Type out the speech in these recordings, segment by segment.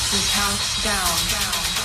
to count down.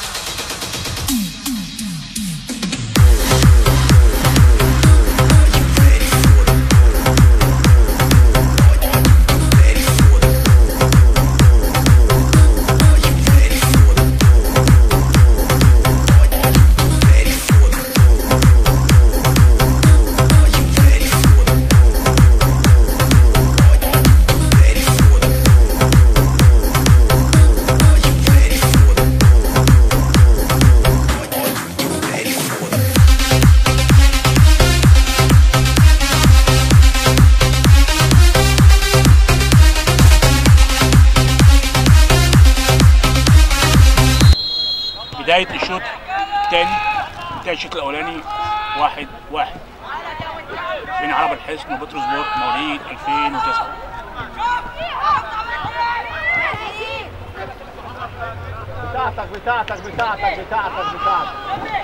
بداية الشوط الثاني انتهى الشوط الأولاني واحد واحد بين عرب الحصن وبطرس بورت مواليد 2009 بتاعتك بتاعتك بتاعتك بتاعتك بتاعتك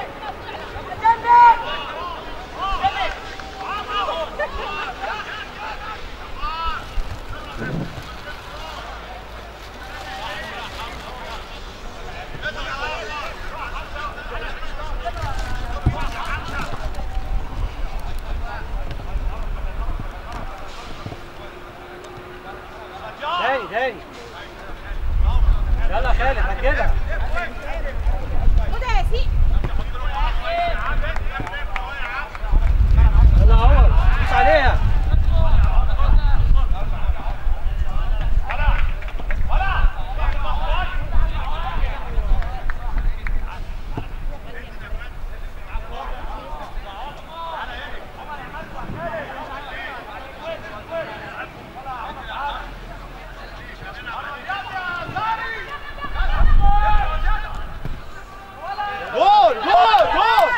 تاني تاني يلا خالد هتجيبها خد يا ياسين يلا عمر دوس عليها جول جول جول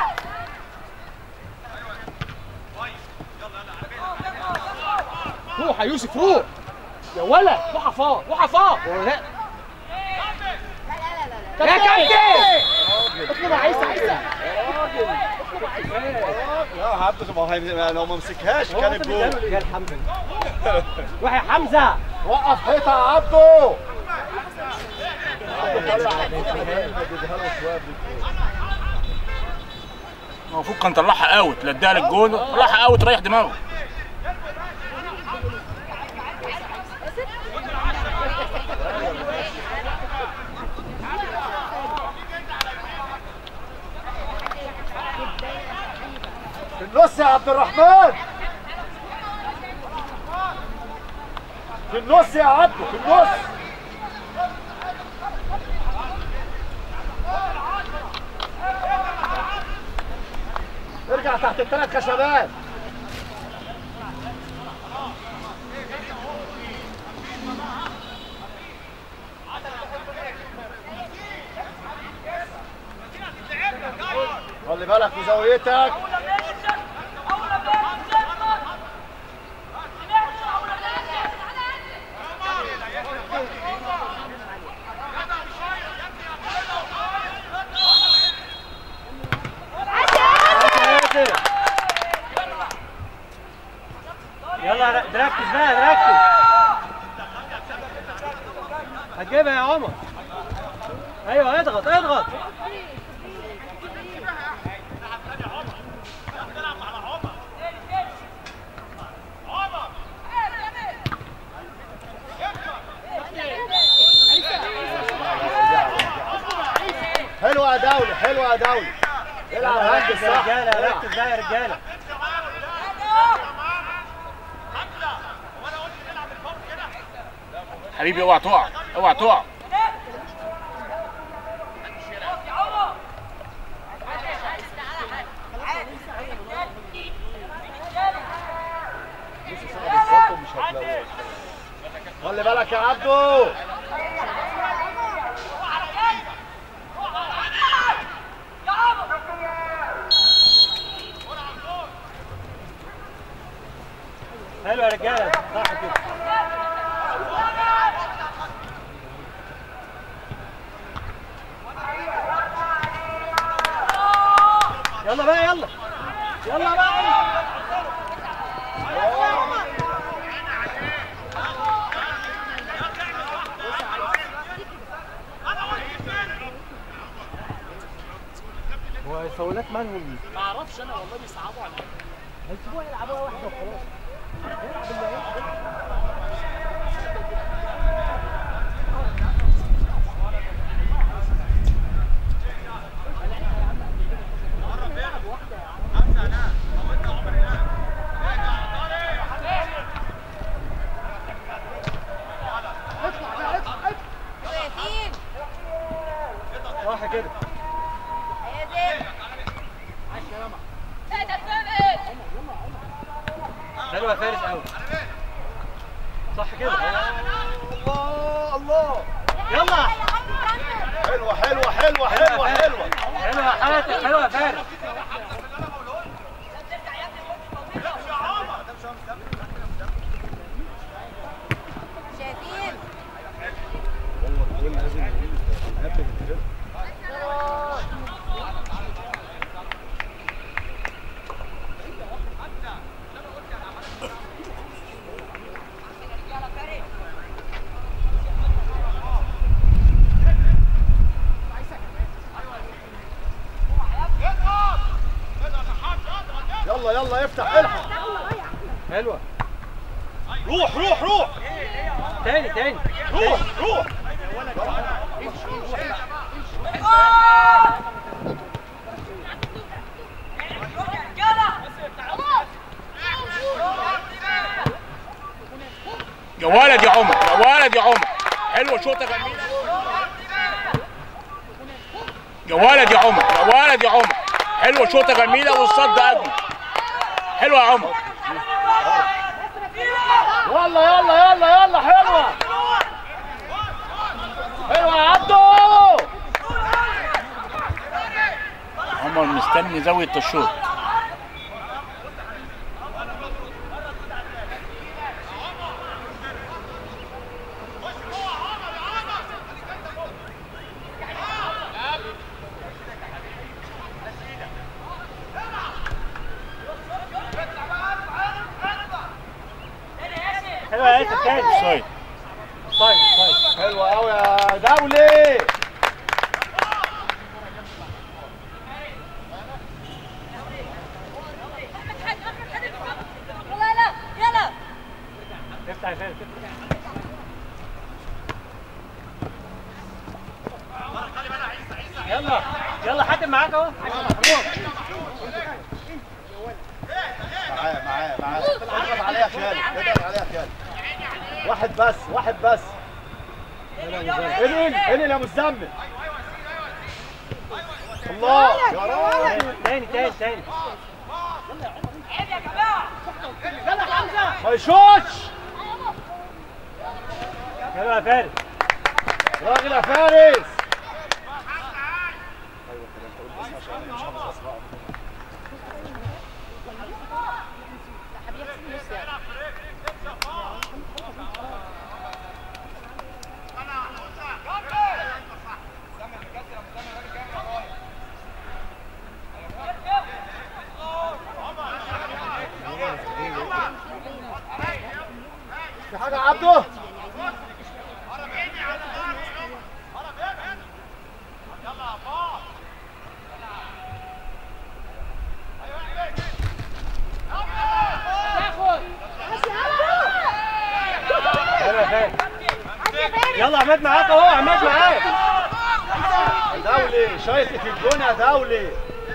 روح يا يوسف روح يا ولد روح فوق روح فوق لا يا كابتن اطلب عيسى عيسى لا عبده ما هي لو ما مسكهاش كان الجول يا حمزه روح يا حمزه وقف حيطه يا عبده المفروض كان طلعها اوت لا اداها للجول طلعها اوت ريح دماغه في النص يا عبد الرحمن في النص يا عبده في النص ارجع تحت الثلاث خشبات خلي بالك في زاويتك يلا ر- ركز بقى ركز هتجيبها يا عمر ايوه اضغط اضغط حلوه يا دولي حلوه يا دولي العب يلا هاند ركز يا صح رجاله العب. ركز بقى يا رجاله حبيبي اوعى تقع اوعى تقع خلي بالك يا عبدو حلو يا رجاله صح كده يلا بقى يلا يلا بقى الفاولات مالهم ما اعرفش انا والله بيصعبوا عليا هيسيبوها يلعبوها واحده وخلاص يلعب اللي هيلعب. ياسين صح كده ياسين لا ده ثابت حلوه يا فارس قوي صح كده الله الله يلا حلوه حلوه حلوه حلوه حلوه حلوه يا حاتم حلوه يا فارس شايفين يلا يلا افتح الحق حلوه روح روح روح تاني تاني روح روح يا ولد يا عمر يا ولد يا عمر حلوه شوطه جميله يا ولد يا عمر يا ولد يا عمر حلوه شوطه جميله والصد اجمل حلوه يا عمر يلا يلا يلا يلا حلوه حلوه يا عبدو عمر مستني زاويه الشوط حلوه يا اسف تاني سايد طيب طيب حلوه قوي يا دولي يلا يلا يلا افتح يا فارس يلا يلا حاتم معاك اهو معايا معايا معايا اضغط عليها خالد اضغط عليها خالد واحد بس واحد بس انقل انقل يا مزمل الله يا راجل تاني تاني تاني ما يشوتش يلا يا فارس راجل يا فارس في حاجة يا عبده يلا يا فارس يلا عماد معاك اهو عماد معاك دولي شايط في الجون يا دولي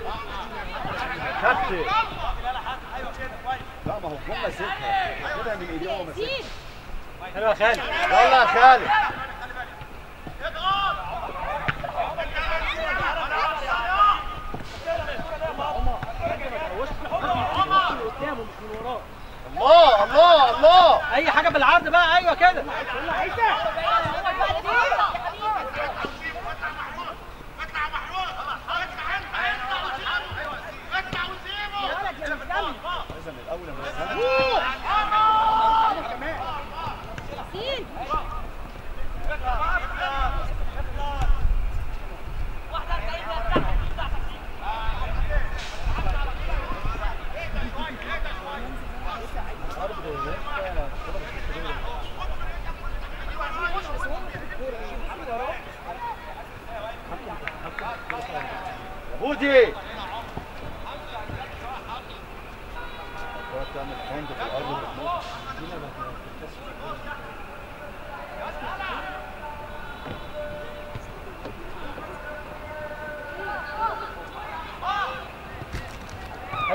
كابتن لا ما هو الجون ماسكها كده من ايديه وهو ماسكها ياسين حلو يا خالد يلا يا خالد الله الله الله اي حاجه بالعرض بقى ايوه كده لازم الاول ياسين بودي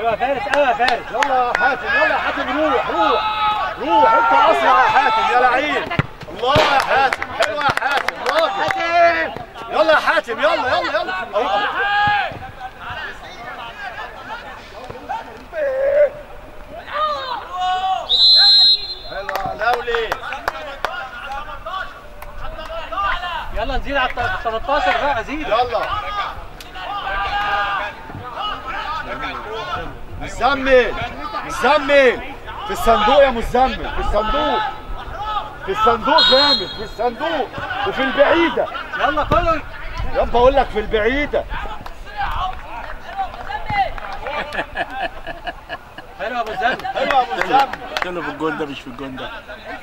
حلوه يا فارس قوي يا فارس يلا يا حاتم يلا يا حاتم روح روح روح انت اسرع يا حاتم يا لعيب الله يا حاتم حلوه يا حاتم راجل يلا يا حاتم يلا يلا يلا أهو، أهو. حلوه لولي يلا نزيد على ال 18 بقى زيد يلا مزمل مزمل في الصندوق يا مزمل في الصندوق في الصندوق جامد في الصندوق وفي البعيدة يلا كله يا بقول لك في البعيدة حلو يا ابو زلمه حلو يا ابو مزمل قلت له في الجون ده مش في الجون ده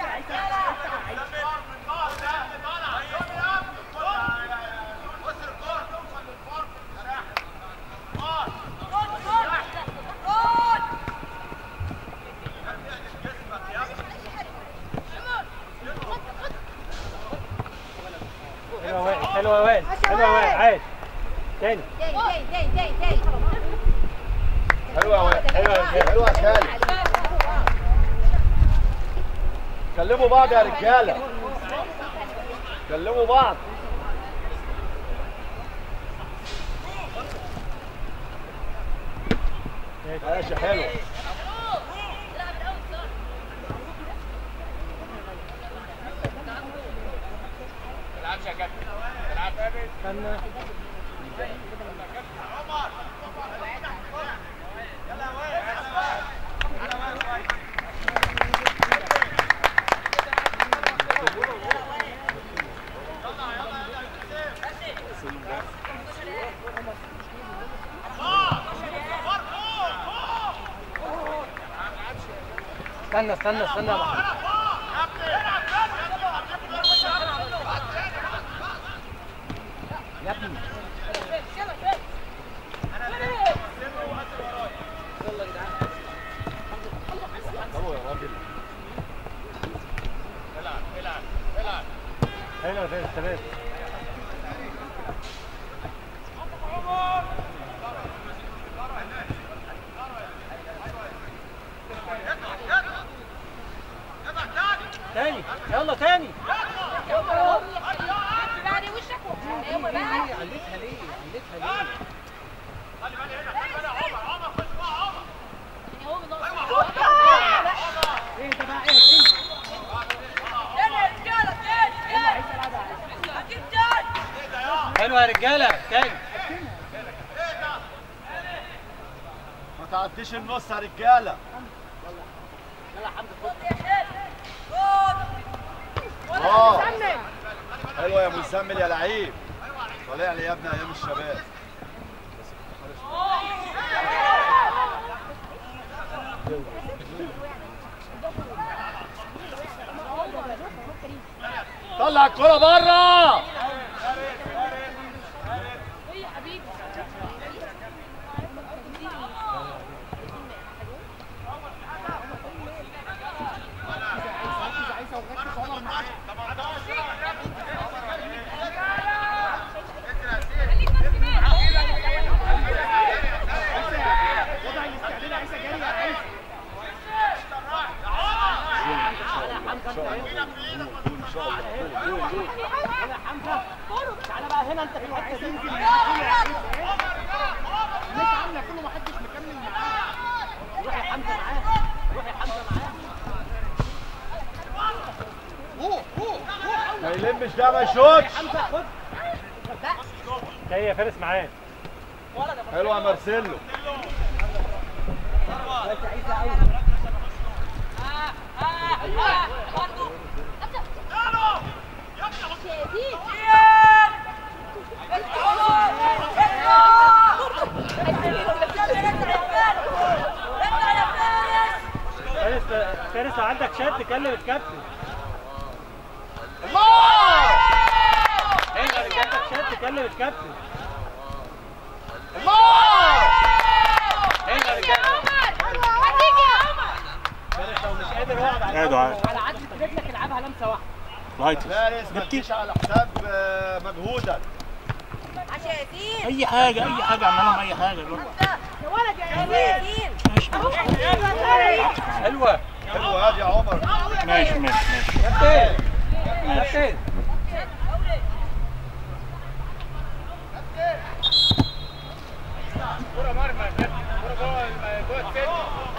حلو يا وائل حلو يا وائل حلو يا وائل عايش تاني تاني تاني تاني تاني حلو يا واد حلو يا رجاله حلو يا خالد كلموا بعض يا رجاله كلموا بعض ماشي حلو استنى استنى استنى استنى يا محمود. يا ابني حلو يا فارس تمام تاني يلا تاني بعد وشك ايوه بقى علتها ليه علتها ليه يعني هو من نقص ايه ده بقى ايه ايه تاني يا رجاله تاني تاني اكيد تاني حلو يا رجاله تاني ما تعديش النص يا رجاله اه حلوه يا مزمل يا لعيب طالع لي يا ابني ايام الشباب طلع الكرة بره تعالى بقى هنا انت في الحته دي انت عامله كله ما حدش مكمل معاه روح يا حمزه معاه روح يا حمزه معاه روح روح روح ما يلمش ده ما يشوطش حمزه خد جاي يا فارس معاه حلو يا مارسيلو فارس فارس لو عندك شات تكلم الكابتن الله انت لو عندك شات تكلم الكابتن الله انت لو فارس لو مش قادر اقعد على قاعد عادي. على عدة رجلك العبها لمسه واحده لايتس فارس ما تجيش على حساب آه، مجهودك عشان ياسين اي حاجه اي حاجه اعمل لهم اي حاجه دلوقتي. حمزة يا ولد يا ياسين حلوه حلوه هادي يا عمر ماشي ماشي ماشي كابتن كابتن كرة مرمى كرة جوه جوه الست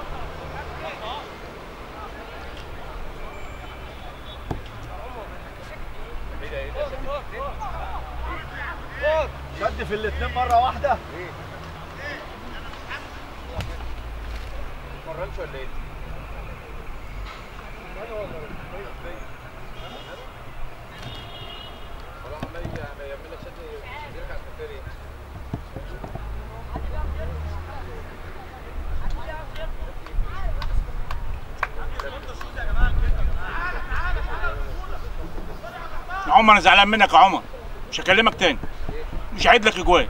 شد في الاثنين مره واحده مرنش ولا ايه؟ يا عمر انا زعلان منك يا عمر مش هكلمك تاني مش هعيد لك اجوان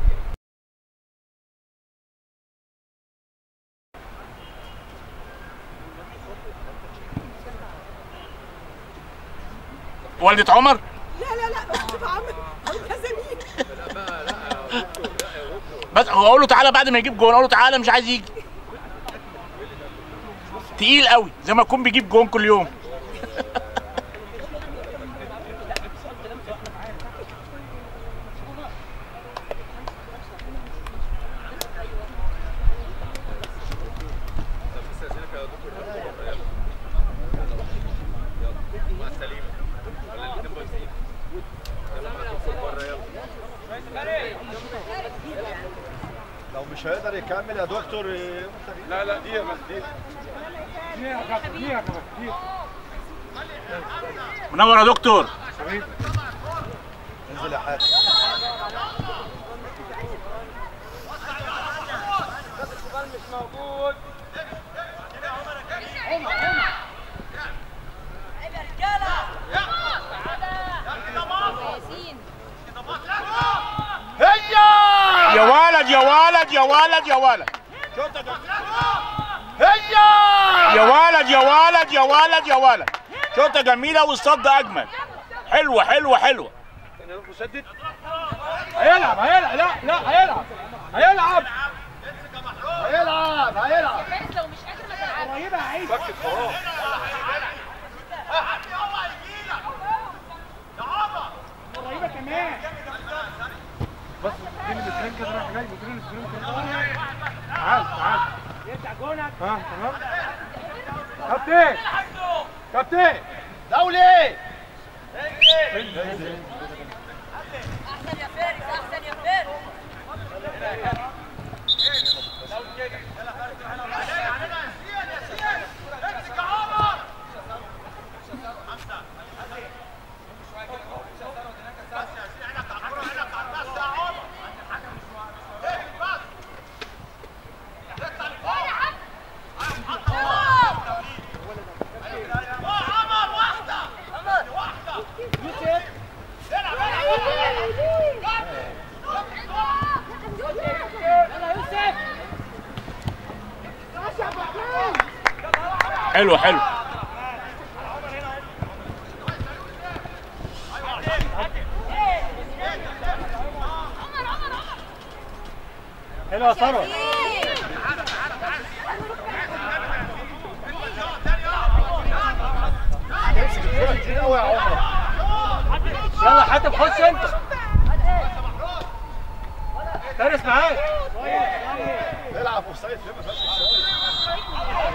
والدة عمر لا لا لا بكتب عمل كذا مين بس هو اقول له تعالى بعد ما يجيب جون اقول له تعالى مش عايز يجي تقيل قوي زي ما يكون بيجيب جون كل يوم لو مش هيقدر يكمل يا دكتور لا لا دي بس دي منور يا دكتور انزل يا حاتم ياسين هيا يا ولد يا ولد يا ولد يا ولد هيا يا ولد يا ولد يا ولد يا ولد شوطه جميله والصد اجمل حلوه حلوه حلوه هيلعب هيلعب لا لا هيلعب هيلعب هيلعب هيلعب بس لو مش قادر ما تلعبش قريبه يا عيد قريبه كمان بس اديني الاسكرين كده رايح جاي اديني الاسكرين كده تعال تعال يرجع جونك ها تمام كابتن كابتن دولي احسن يا فارس احسن يا فارس حلوه حلوه حلو يا ثروت امسك الكوره كتير قوي يا عمر يلا حاتم خش انت فارس معاك العب اوف سايد فين ما فيهاش offside.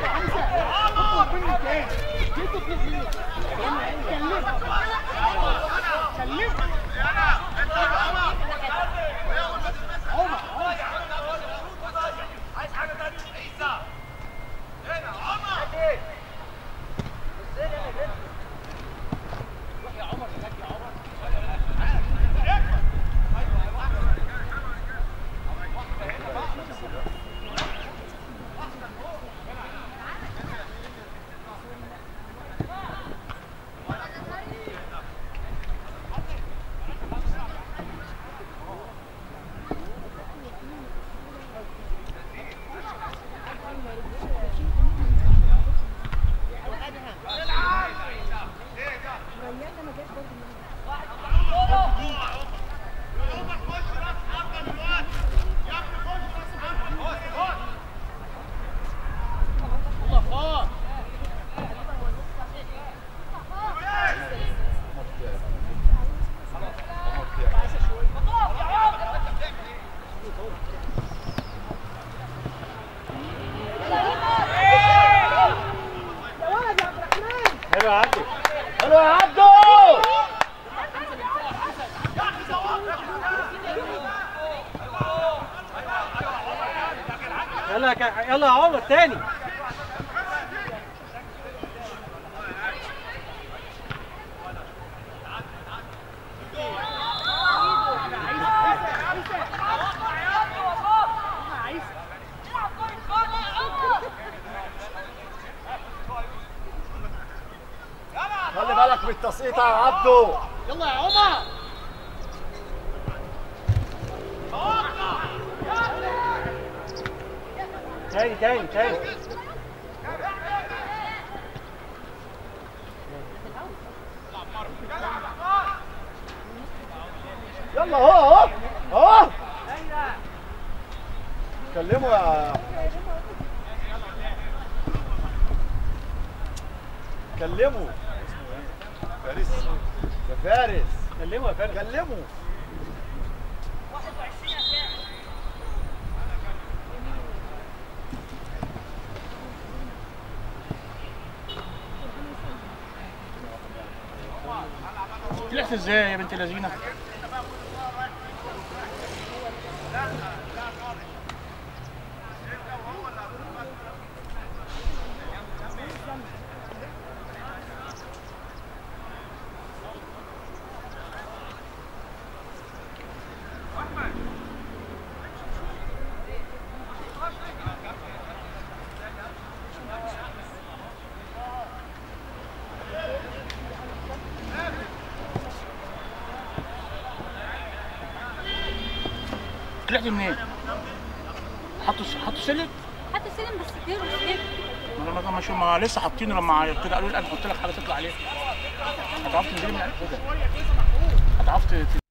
يلا يا كا- يلا يا عمر تاني خلي بالك من التسقيط يا عبدو يلا يا عمر تاني تاني تاني يلا اهو اهو اهو كلموا يا كلموا فارس يا فارس كلمه يا فارس كلموا طلعت ازاي يا بنت اللذينه طلعت منين؟ حطوا حطوا سلك؟ حتى سلم بس كبير مش كبير ما ما مش ما لسه حاطينه لما كده قالوا لي انا قلت لك حاجه تطلع عليه هتعرف تنزلي من كده هتعرف ت- ت-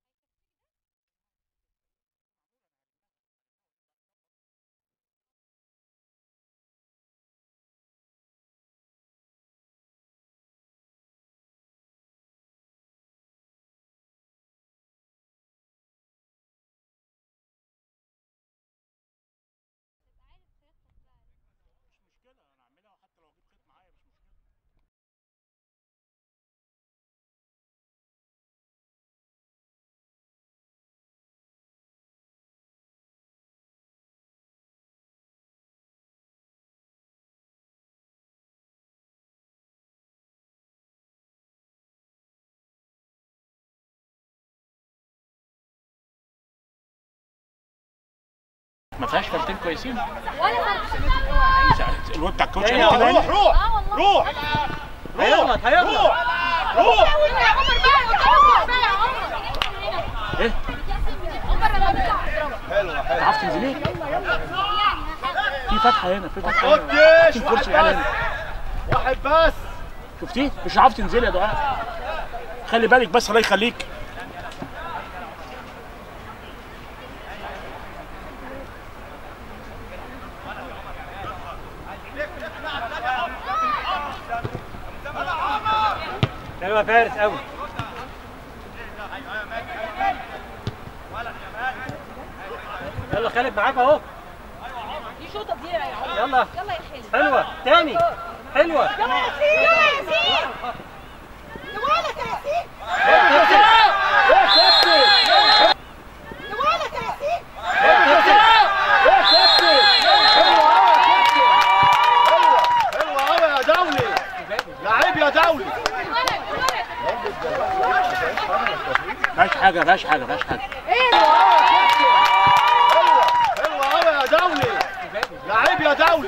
ما فيهاش فلتين كويسين ولا فرق الواد بتاع الكوتش روح قال كده روح روح اه والله روح هيغلط هيغلط روح يا عمر بقى عمر بقى يا عمر ايه عمر لما بيطلع اضربه حلوه حلوه تعرف تنزلي في فتحه هنا في فتحه ما هنا تخدش في واحد كرسي يعني بس واحد بس شفتيه مش عارف تنزلي يا دعاء خلي بالك بس الله يخليك حلوه يا فارس قوي يلا خالد معاك اهو دي شوطه كبيره يا عمر يلا يلا يا حلو حلوه تاني حلوه يلا يا ياسين يلا يا ياسين نوالك يا ياسين نوالك يا ياسين حلوه قوي يا دولي لعيب يا دولي مفيهاش حاجه مفيهاش حاجه مفيهاش حاجه حلوه حلوه قوي يا دولي لعيب يا دولي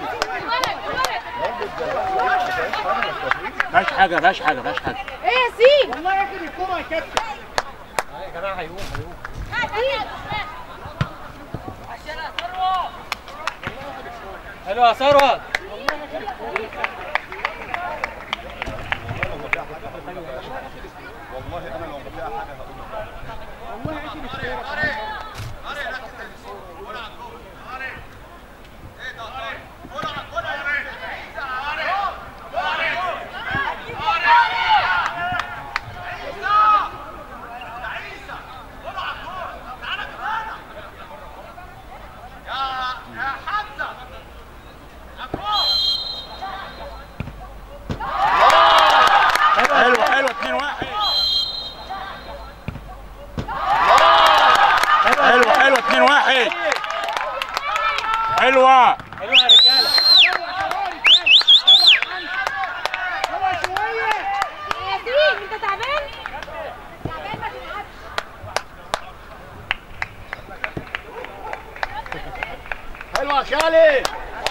مفيهاش حاجه مفيهاش حاجه مفيهاش حاجه ايه يا ياسين يا جماعه هيقوم هيقوم حلوه يا ثروت والله انا لو بتلاقي حاجه هقول حلوه حلوه 2 1 حلوه حلوه 2 1 حلوه حلوه حلوه يا خالد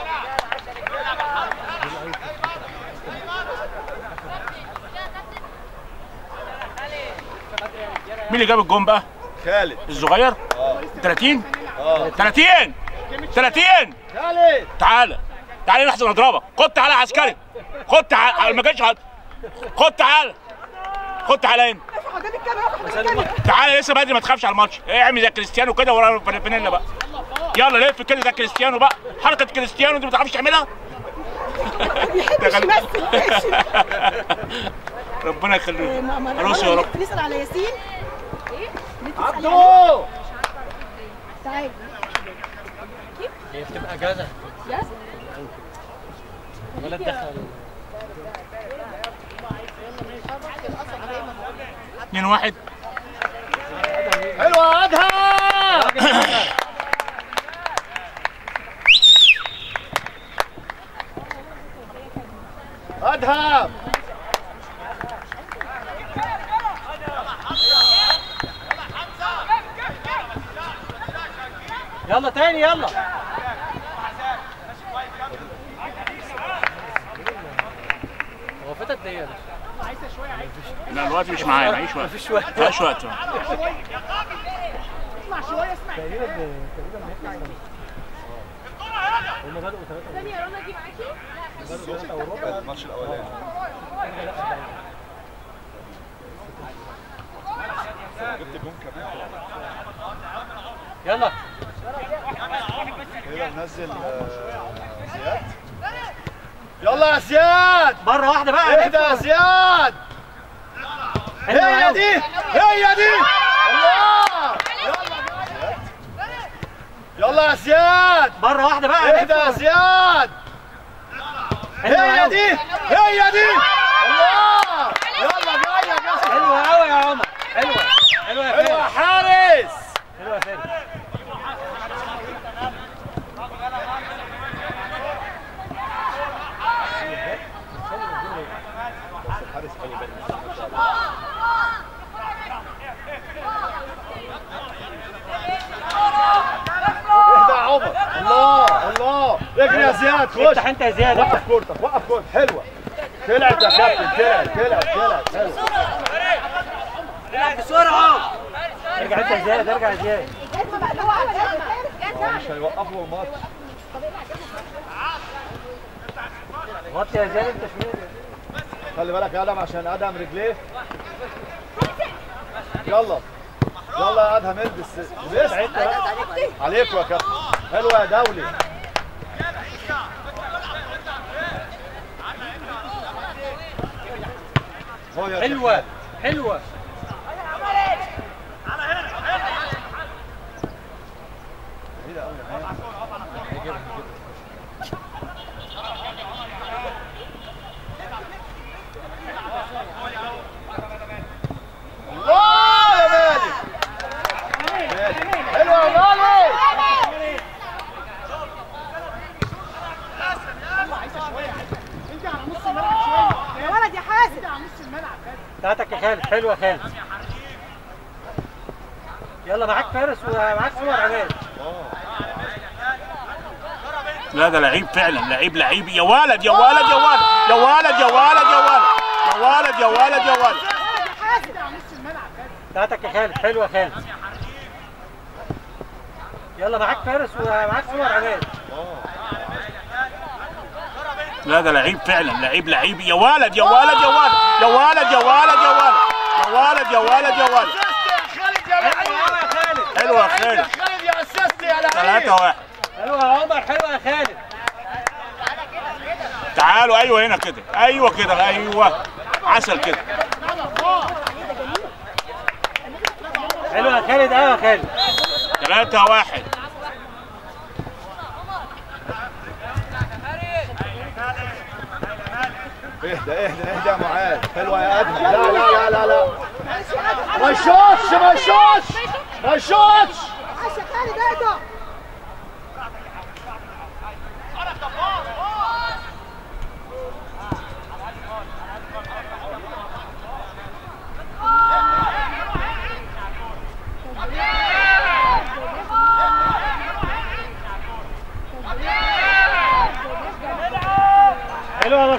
مين اللي جاب الجون بقى خالد الصغير اه 30 اه 30 30 خالد تعالى تعالى نحسن اضربك خد تعالى يا عسكري خد تعالى ما كانش حد خد تعالى خد تعالى هنا قدام الكاميرا قدام الكاميرا تعالى لسه بدري ما تخافش على الماتش اعمل زي كريستيانو كده ورا فانيلا بقى يلا لف كده زي كريستيانو بقى حركه كريستيانو انت ما تعرفش تعملها بيحبش يمثل ماشي ربنا يخليك ما- ما- خلاص يا رب بنسأل على ياسين ايه؟ بنسأل على- عبدو تعالى هي بتبقى جازة يس ولا تدخل 2 1 حلوه ادهم ادهم يلا تاني يلا هو فاتت دقيقة لا الوقت مش معايا معيش وقت مفيش وقت معيش وقت اسمع شويه اسمع تقريبا تقريبا هم بدأوا ثلاثة ثانية يا رنا دي معاكي؟ بدأوا ثلاثة وربع الماتش الاولاني جبت جون كمان يلا كده ننزل آه، زياد يلا يا زياد مرة واحدة بقى اهدى يا زياد حلوة هي أوي. دي هي دي الله يلا يلا يا زياد مرة واحدة بقى اهدى يا زياد حلوة هي أوي. دي هي دي الله يلا جايه جايه حلوة قوي يا عمر حلوة حلوة يا حلوه يا فارس حارس حلوة يا فارس اهدى يا عمر الله الله اجري يا زياد خش افتح انت يا زياد افتح وقف كورتك وقف كورتك حلوه طلعت يا كابتن طلعت طلعت طلعت حلوه بسرعة ارجع انت يا زياد ارجع يا زياد الجزمه مقلوعه على الجزمة. مش هيوقفوا الماتش وطي يا زياد انت شمال خلي بالك يا ادم عشان ادم رجليه يلا يلا يا ادهم البس لبس عليكم يا كابتن حلوه يا دولي هو يا حلوة حلوة الله يا مالك مالك. حلوه يا مالك انت على نص الملعب شويه يا ولد يا حازم انت على نص الملعب بتاعتك يا خالد حلوة يا خالد يلا معاك فارس ومعاك صور عماد لا ده لعيب فعلا لعيب لعيب يا ولد يا ولد يا ولد يا ولد يا ولد يا ولد يا ولد يا ولد يا ولد يا حازم على نص الملعب بتاعتك يا خالد حلوة يا خالد يلا معاك فارس ومعاك صور عماد لا ده لعيب فعلا لعيب لعيب يا ولد يا ولد يا ولد يا ولد يا ولد يا ولد يا ولد يا ولد يا ولد خالد يا لعيب حلوة يا خالد يا خالد يا اسيست يا لعيب ثلاثة واحد حلوة يا عمر حلوة يا خالد تعالوا ايوه هنا كده ايوه كده ايوه عسل كده حلوة يا خالد ايوه يا خالد ثلاثة واحد اهدى اهدى اهدى يا معاذ حلوه يا ادهم لا لا لا لا لا ما يشوطش ما يشوطش ما يشوطش عاش يا خالد اهدى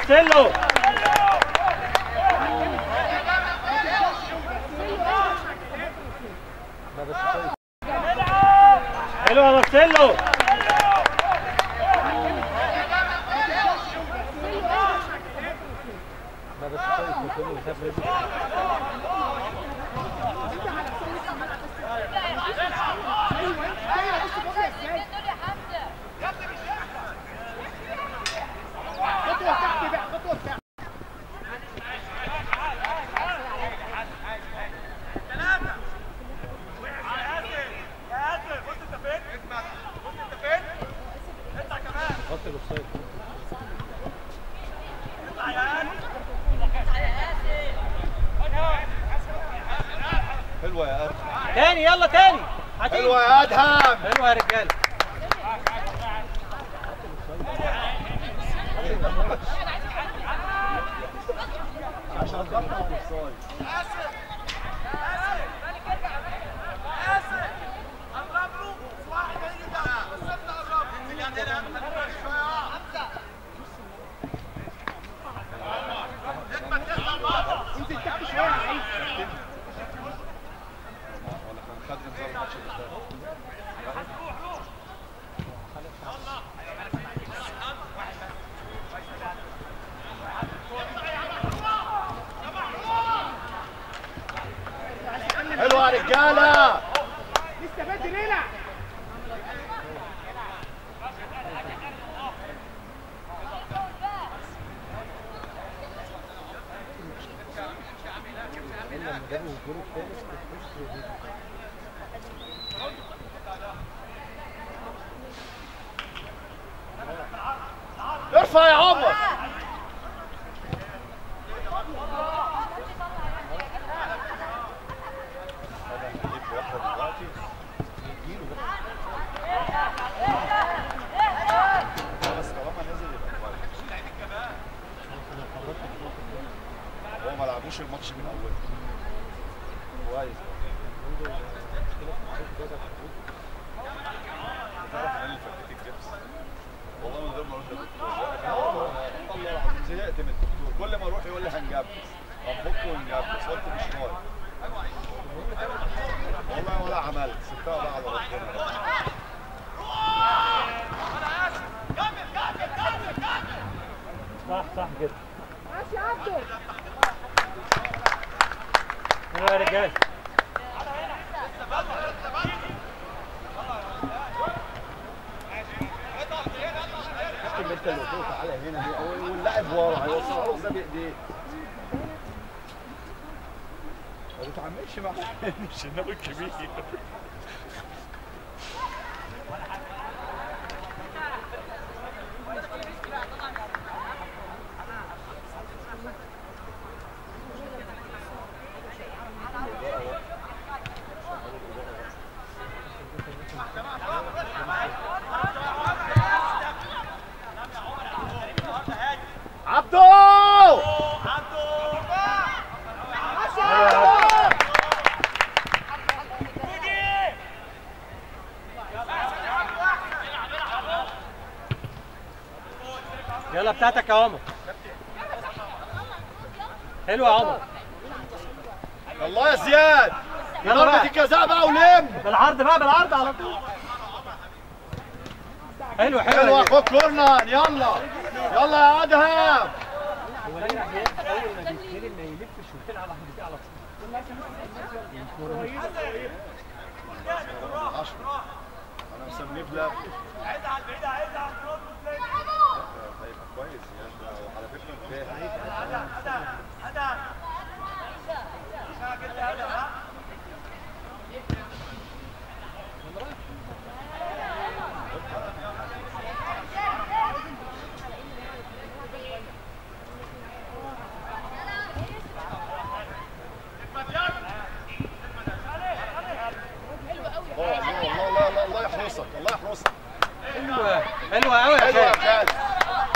مارسيلو حلو يا مارسيلو دول يا حمزه خطوه تحت بقى خطوه تحت حلوه يا ادهم تاني يلا تاني هتيجي. حلوه يا ادهم حلوه يا رجاله عشان ضغط اوفسايد انزل تحت شويه يا عيسى ولا كان خد انذار الماتش اللي فات حلوه يا رجاله لسه بدري العب ارفع يا عمر بس طالما نزل يبقى كويس. هو ما لعبوش الماتش من اوله كويس تعرف ان انا فكيت الجبس والله من غير ما اروح للدكتور والله العظيم زهقت من الدكتور كل ما اروح يقول لي هنجبس هنفك ونجبس قلت مش طايق والله ولا عملت سبتها بقى على ربنا صح صح كده ماشي يا عبده حلو يا رجاله شفت انت اللي قلت له تعالى هنا دي أول- واللاعب ورا هيوصلها له ازاي بايديه ما تتعاملش مع مش النبي الكبير عبدو ماشي يا عبده يلا بتاعتك يا عمر حلو يا عمر الله يا زياد يلا ضربة بقى. الجزاء بقى ولم بالعرض بقى بالعرض على طول حلو حلو حلوة يا اخوك كورنر يلا يلا يا ادهم هو ليه زياد اول ما بيستلم ما يلفش ويلعب على البتاع على طول عشرة. انا مسميه بلاب هيبقى كويس يعني على فكرة فاهم الله الله الله الله الله يحرسك الله يحرسك حلوه حلوه قوي يا حلوة يا شباب خالد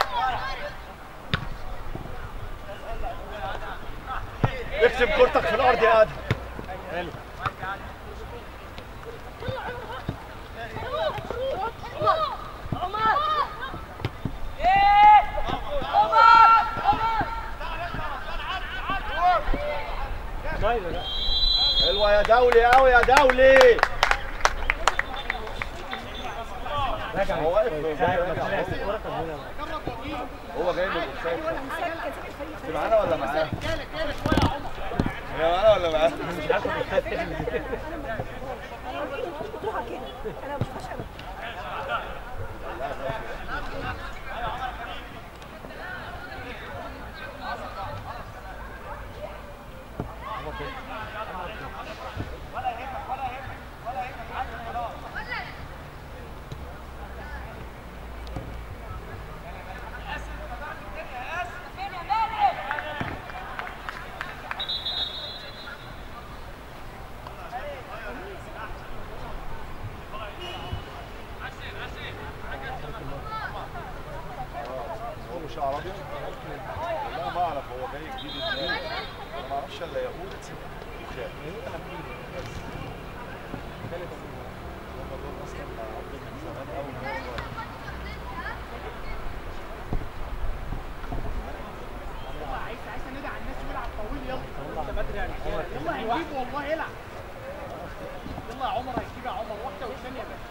اكتب كورتك في الارض يا ادهم حلو عمر فاولي هو واقف هو جاي من الاوفسايد انت معانا ولا معاه؟ هي معانا ولا معاه؟ هو مش عربي؟ والله ما اعرف هو جاي جديد منين انا ما اعرفش الا يهود وخال هم دول اصلا عربي من زمان قوي من هو صغير. عايز عايز انادي على الناس يلعب طويل يلا انت بدري يعني يلا هنجيب والله العب يلا يا عمر هنجيب يا عمر واحده والثانيه بس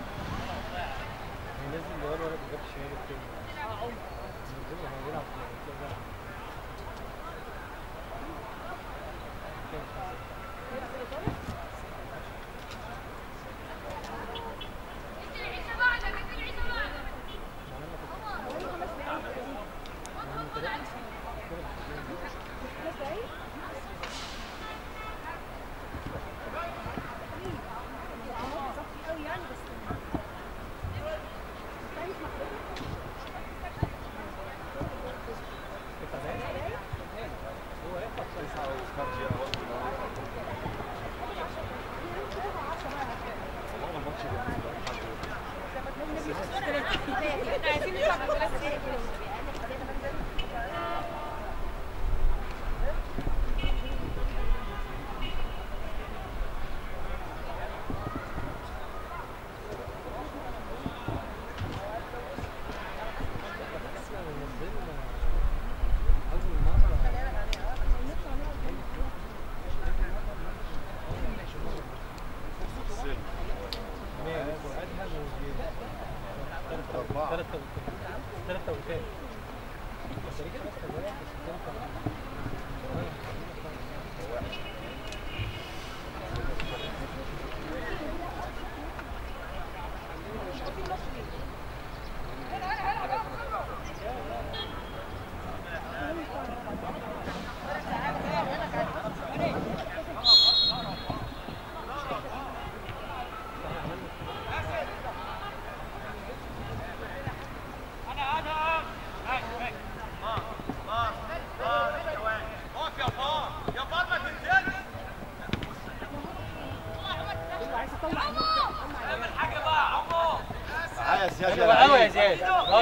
معايا يا زياد حلو قوي يا زياد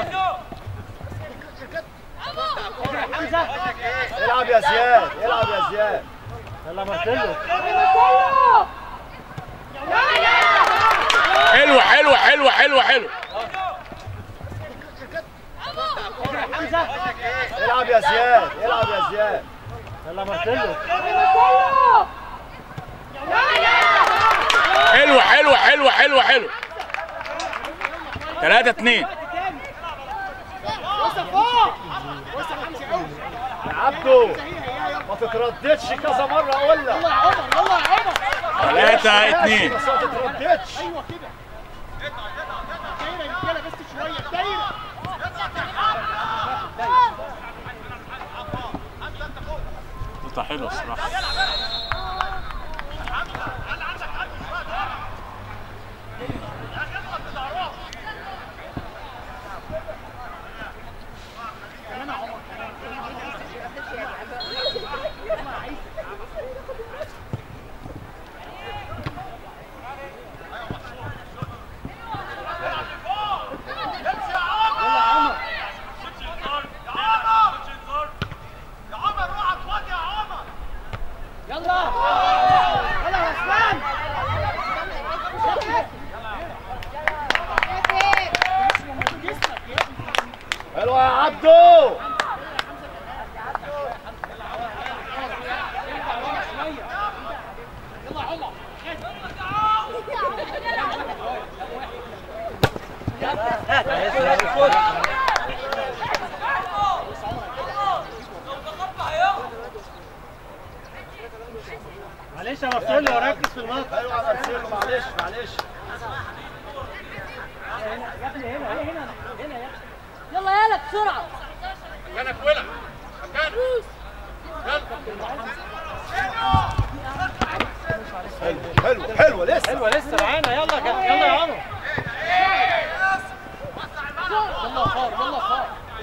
زياد العب يا زياد العب يا زياد يلا مارسيلو حلو حلو حلو حلو حلو العب يا زياد العب يا زياد يلا مارسيلو حلو حلو حلو حلو حلو 3 2 يا عبدو ما تترددش كذا مره اقول لك يلا يا عمر يلا يا عمر 3 2 بس ما تترددش ايوه كده دايره يا رجاله بس شويه دايره قطع حلوه الصراحه يلا يا اسلام حلوه يا عبدو يلا يا عمر مارسيلو ركز في الماتش ايوه يا مارسيلو معلش معلش يلا يلا بسرعه مكانك ولع مكانك حلو حلو حلو لسه حلوه لسه معانا يلا يلا يا عمر يلا خار يلا خار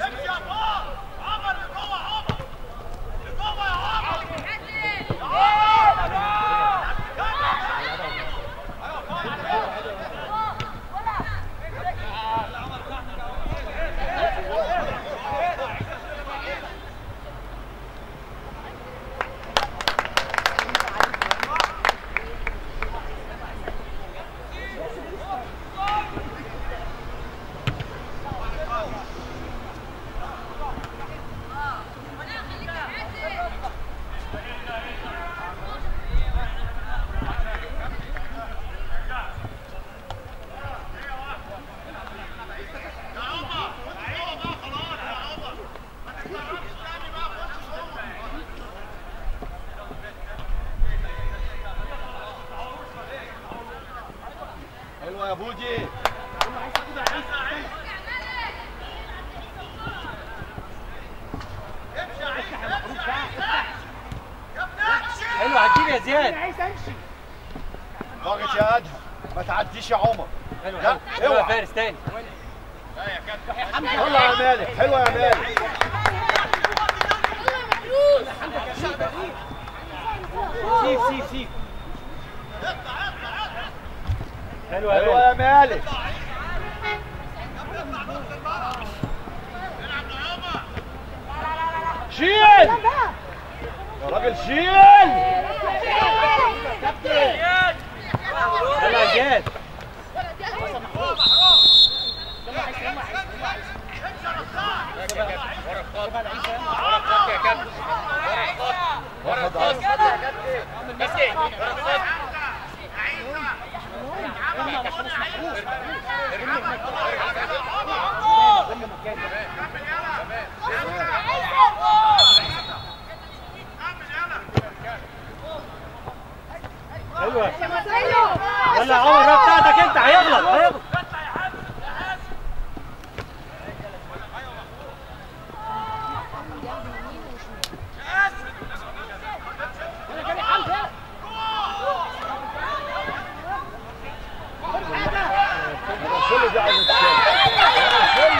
حلوه يا بودي حلو عديل يا زياد ضاغط يا ادهم ما تعديش يا عمر حلو لا، حلو حلو يا اوعى. فارس تاني يلا يا مالك حلوه يا مالك سيف سيف سيف حلو يا حلوه فارس يا مالك شيل يا راجل شيل يلا يا زياد واحد عايز حلوه يلا يا عمر الراب بتاعتك انت هيغلط هيغلط مرسلو دي عايز تشيل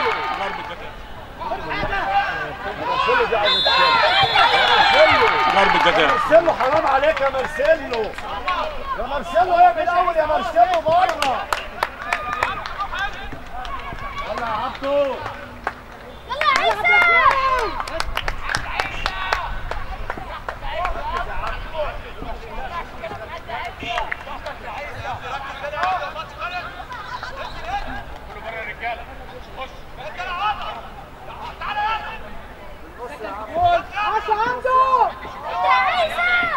مرسلو دي عايز تشيل مرسلو ضربة جزاء مارسيلو حرام عليك يا مارسيلو يا مارسيلو ايه من الاول يا مارسيلو بره يلا يا عبدو يلا يا عيسى عاش عنده يا عيسى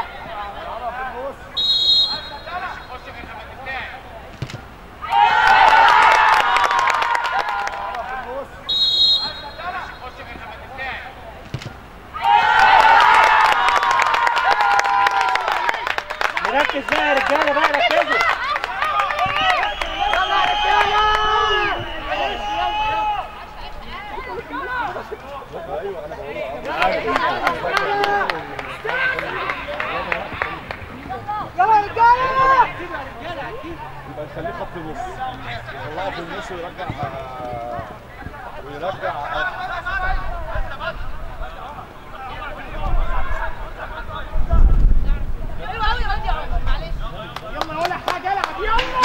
نركز بقى يا رجاله بقى ركزوا يلا يا رجاله يبقى نخليه خط نص يطلعه في النص ويرجع آه، ويرجع آه، حلو قوي يا عمر معلش يلا ولا حاجه العب يلا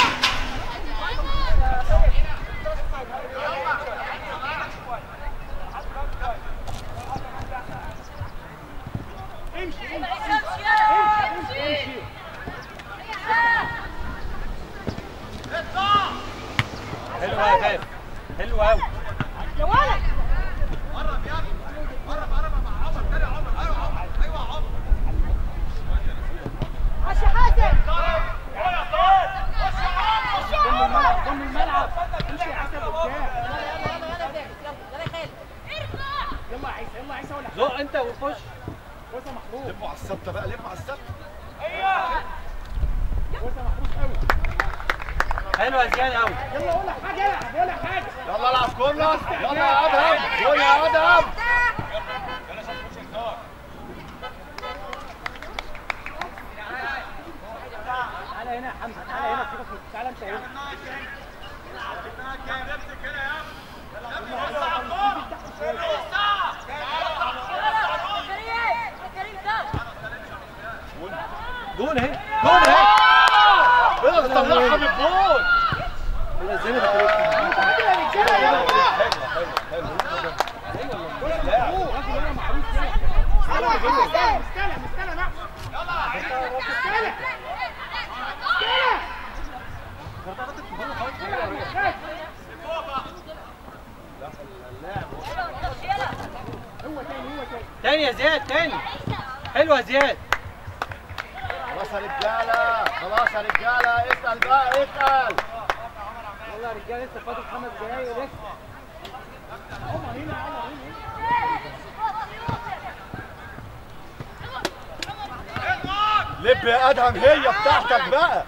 حلو يا فارس حلو قوي يا ولد عاش يا حازم ضم الملعب امشي يا حسن قدام يلا يلا يلا يلا يا خالد يلا يا عيسى يلا يا عيسى ولا زق انت وخش وسام محمود لموا على السبت بقى لموا على السبت حلوه يا زياد قوي يلا العب كورنر يلا يا ادهم جول يا ادهم تعالى هنا يا حمزه تعالى هنا سيبك من- تعالى انت هنا كريم ده جول اهي جول اهي اقدر تطلعها من الجول نزلت يا كريم حلوة يا حسن مستلم مستلم احمد مستلم تاني يا زياد تاني حلوه يا زياد خلاص يا رجاله خلاص يا رجاله اسال بقى اسال يلا يا رجاله لسه فاضل خمس دقايق لسه لب يا ادهم هي بتاعتك بقى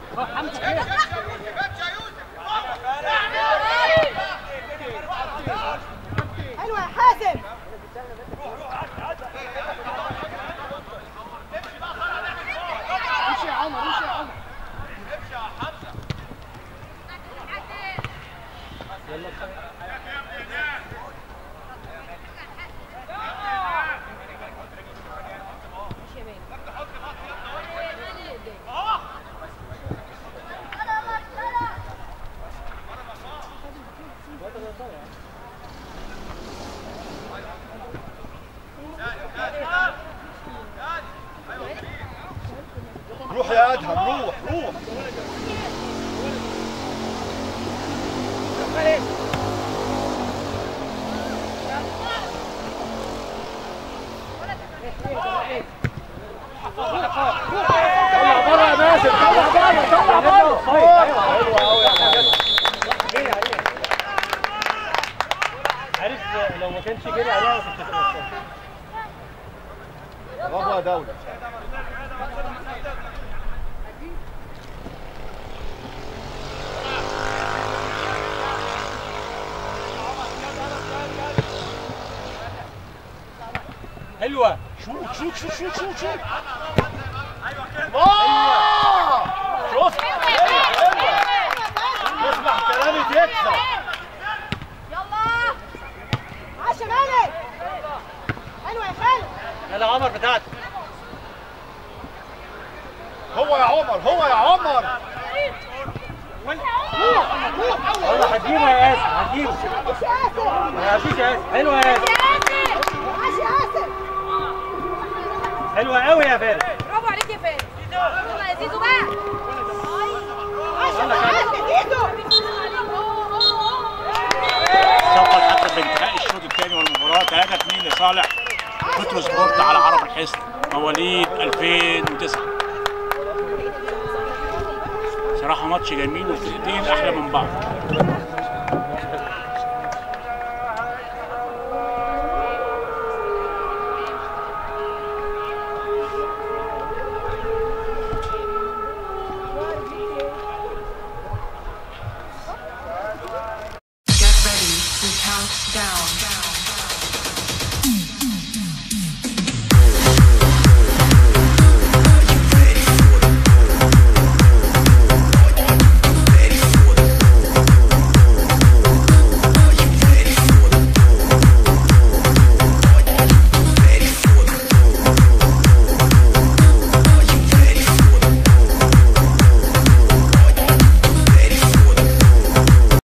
حلوة يا حازم امشي يا عمر امشي يا عمر روح يا ادهم روح روح طلع بره يا باسم طلع بره طلع بره حلوه قوي يا معلم عارف لو ما كانش جري عليها كنت هتبقى برافو يا دولة حلوه شوت شوت شوت شوت شوت شوت آه! شفت اسمع كلامي تكسب يلا عاش يا مالك حلوة يا خالد يلا عمر بتاعتك هو يا عمر هو يا عمر يلا هتجيبه يا ياسر هتجيبه عاش يا ياسر ما فيش يا ياسر حلوه يا ياسر عاش يا ياسر حلوه قوي يا فارس برافو عليك يا فارس يلا يا زيزو بقى عاش يا معاذ ايده صفر حتى بانتهاء الشوط الثاني والمباراه 3 2 لصالح بترو سبورت على عرب الحصن مواليد 2009 صراحه ماتش جميل والفرقتين احلى من بعض